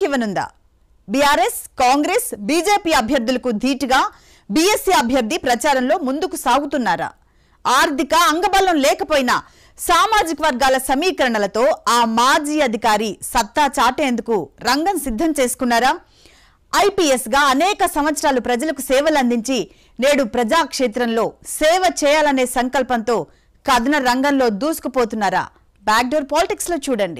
ఇవ్వనుందా BRS Congress BJP అభ్యర్థులకు ధీటుగా BSc అభ్యర్థి ప్రచారంలో ముందుకు సాగుతున్నారా ఆర్థిక అంగబలం లేకపోయినా సామాజిక వర్గాల సమీకరణలతో ఆ మాజీ అధికారి సత్తా చాటేందుకు రంగం సిద్ధం చేసుకున్నారా ఐపీఎస్ గా అనేక సంవత్సరాలు ప్రజలకు సేవలు అందించి నేడు ప్రజాక్షేత్రంలో సేవ చేయాలనే సంకల్పంతో కథన రంగంలో దూసుకుపోతున్నారా బ్యాక్డోర్ పాలిటిక్స్ లో చూడండి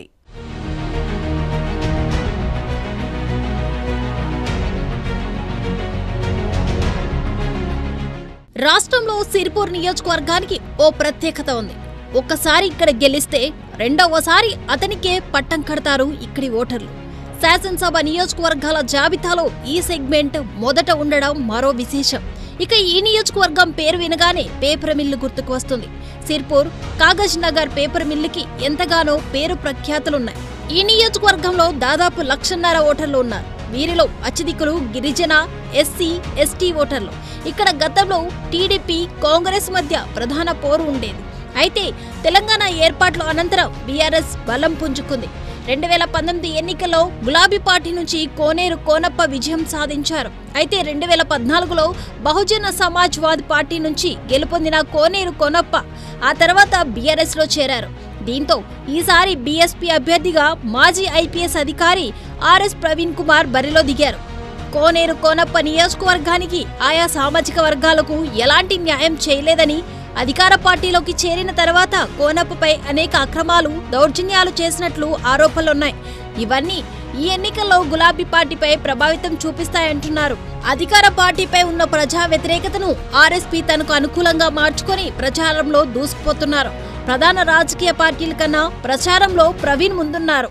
రాష్ట్రంలో సిరిపూర్ నియోజకవర్గానికి ఓ ప్రత్యేకత ఉంది ఒక్కసారి ఇక్కడ గెలిస్తే రెండవసారి అతనికే పట్టం కడతారు ఇక్కడి ఓటర్లు శాసనసభ నియోజకవర్గాల జాబితాలో ఈ సెగ్మెంట్ మొదట ఉండడం మరో విశేషం ఇక ఈ నియోజకవర్గం పేరు వినగానే పేపర్ మిల్లు గుర్తుకు వస్తుంది సిర్పూర్ కాగజ్ నగర్ పేపర్ మిల్లుకి ఎంతగానో పేరు ప్రఖ్యాతులున్నాయి ఈ నియోజకవర్గంలో దాదాపు లక్షన్నర ఓటర్లు ఉన్నారు వీరిలో అత్యధికులు గిరిజన ఎస్సీ ఎస్టీ ఓటర్లు ఇక్కడ గతంలో టీడీపీ కాంగ్రెస్ మధ్య ప్రధాన పోరు ఉండేది అయితే తెలంగాణ ఏర్పాట్ల అనంతరం బీఆర్ఎస్ బలం పుంజుకుంది రెండు వేల పంతొమ్మిది ఎన్నికల్లో గులాబీ పార్టీ నుంచి కోనేరు కోనప్ప విజయం సాధించారు అయితే రెండు వేల పద్నాలుగులో బహుజన సమాజ్వాద్ పార్టీ నుంచి గెలుపొందిన కోనేరు కోనప్ప ఆ తర్వాత బీఆర్ఎస్ లో చేరారు దీంతో ఈసారి బీఎస్పీ అభ్యర్థిగా మాజీ ఐపీఎస్ అధికారి ఆర్ఎస్ ప్రవీణ్ కుమార్ బరిలో దిగారు కోనేరు కోనప్ప నియోజకవర్గానికి ఆయా సామాజిక వర్గాలకు ఎలాంటి న్యాయం చేయలేదని అధికార పార్టీలోకి చేరిన తర్వాత కోనప్పపై అనేక అక్రమాలు దౌర్జన్యాలు చేసినట్లు ఆరోపణలున్నాయి ఇవన్నీ ఈ ఎన్నికల్లో గులాబీ పార్టీపై ప్రభావితం చూపిస్తాయంటున్నారు అధికార పార్టీపై ఉన్న ప్రజా వ్యతిరేకతను ఆర్ఎస్పీ తనకు అనుకూలంగా మార్చుకొని ప్రచారంలో దూసుకుపోతున్నారు ప్రధాన రాజకీయ పార్టీల కన్నా ప్రచారంలో ప్రవీణ్ ముందున్నారు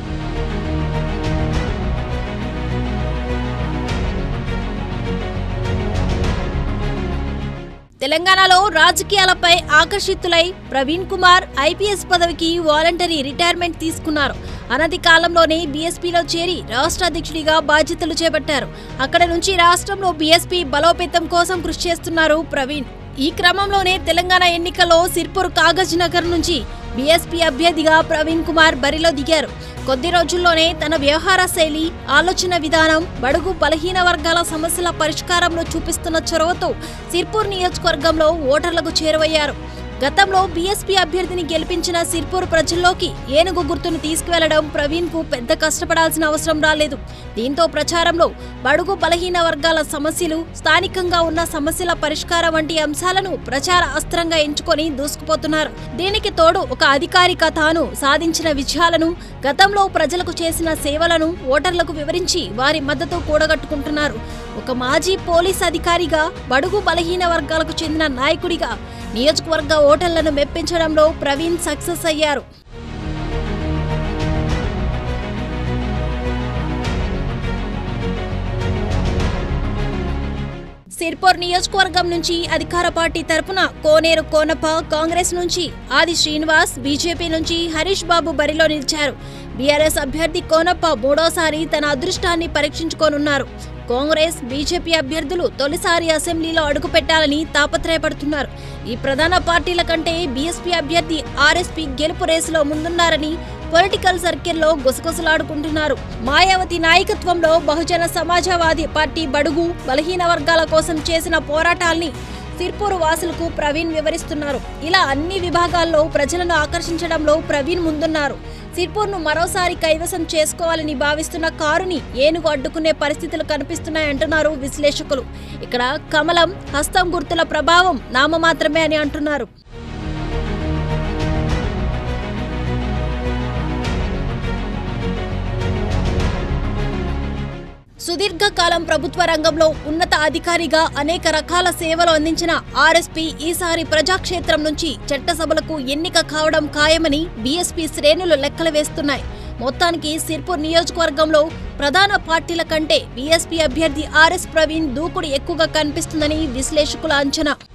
తెలంగాణలో రాజకీయాలపై ఆకర్షితులై ప్రవీణ్ కుమార్ ఐపీఎస్ పదవికి వాలంటరీ రిటైర్మెంట్ తీసుకున్నారు అనతి కాలంలోనే బీఎస్పీలో చేరి రాష్ట్ర అధ్యక్షుడిగా బాధ్యతలు చేపట్టారు అక్కడ నుంచి రాష్ట్రంలో బీఎస్పీ బలోపేతం కోసం కృషి చేస్తున్నారు ప్రవీణ్ ఈ క్రమంలోనే తెలంగాణ ఎన్నికల్లో సిర్పూర్ కాగజ్ నగర్ నుంచి బీఎస్పీ అభ్యర్థిగా ప్రవీణ్ కుమార్ బరిలో దిగారు కొద్ది రోజుల్లోనే తన వ్యవహార శైలి ఆలోచన విధానం బడుగు బలహీన వర్గాల సమస్యల పరిష్కారంలో చూపిస్తున్న చొరవతో సిర్పూర్ నియోజకవర్గంలో ఓటర్లకు చేరువయ్యారు గతంలో బీఎస్పీ అభ్యర్థిని గెలిపించిన సిర్పూర్ ప్రజల్లోకి ఏనుగు గుర్తును తీసుకువెళ్లడం ప్రవీణ్ కు పెద్ద కష్టపడాల్సిన అవసరం రాలేదు దీంతో ప్రచారంలో బడుగు బలహీన వర్గాల సమస్యలు స్థానికంగా ఉన్న సమస్యల పరిష్కారం వంటి అంశాలను ప్రచార అస్త్రంగా ఎంచుకొని దూసుకుపోతున్నారు దీనికి తోడు ఒక అధికారిక తాను సాధించిన విజయాలను గతంలో ప్రజలకు చేసిన సేవలను ఓటర్లకు వివరించి వారి మద్దతు కూడగట్టుకుంటున్నారు ఒక మాజీ పోలీస్ అధికారిగా బడుగు బలహీన వర్గాలకు చెందిన నాయకుడిగా నియోజకవర్గ ఓటర్లను మెప్పించడంలో ప్రవీణ్ సక్సెస్ అయ్యారు సిర్పూర్ నియోజకవర్గం నుంచి అధికార పార్టీ తరపున కోనేరు కోనప్ప కాంగ్రెస్ నుంచి ఆది శ్రీనివాస్ బీజేపీ నుంచి హరీష్ బాబు బరిలో నిలిచారు బీఆర్ఎస్ అభ్యర్థి కోనప్ప మూడోసారి తన అదృష్టాన్ని పరీక్షించుకోనున్నారు కాంగ్రెస్ బీజేపీ అభ్యర్థులు తొలిసారి అసెంబ్లీలో అడుగుపెట్టాలని తాపత్రయపడుతున్నారు ఈ ప్రధాన పార్టీల కంటే బీఎస్పీ అభ్యర్థి ఆర్ఎస్పీ గెలుపు రేసులో ముందున్నారని పొలిటికల్ సర్కిల్లో గుసగుసలాడుకుంటున్నారు మాయావతి నాయకత్వంలో బహుజన సమాజవాది పార్టీ బడుగు బలహీన వర్గాల కోసం చేసిన పోరాటాల్ని సిర్పూరు వాసులకు ప్రవీణ్ వివరిస్తున్నారు ఇలా అన్ని విభాగాల్లో ప్రజలను ఆకర్షించడంలో ప్రవీణ్ ముందున్నారు సిర్పూర్ను మరోసారి కైవసం చేసుకోవాలని భావిస్తున్న కారుని ఏనుగు అడ్డుకునే పరిస్థితులు కనిపిస్తున్నాయంటున్నారు విశ్లేషకులు ఇక్కడ కమలం హస్తం గుర్తుల ప్రభావం నామమాత్రమే అని అంటున్నారు సుదీర్ఘకాలం ప్రభుత్వ రంగంలో ఉన్నత అధికారిగా అనేక రకాల సేవలు అందించిన ఆర్ఎస్పీ ఈసారి ప్రజాక్షేత్రం నుంచి చట్టసభలకు ఎన్నిక కావడం ఖాయమని బీఎస్పీ శ్రేణులు లెక్కలు వేస్తున్నాయి మొత్తానికి సిర్పూర్ నియోజకవర్గంలో ప్రధాన పార్టీల కంటే బీఎస్పీ అభ్యర్థి ఆర్ఎస్ ప్రవీణ్ దూకుడు ఎక్కువగా కనిపిస్తుందని విశ్లేషకుల అంచనా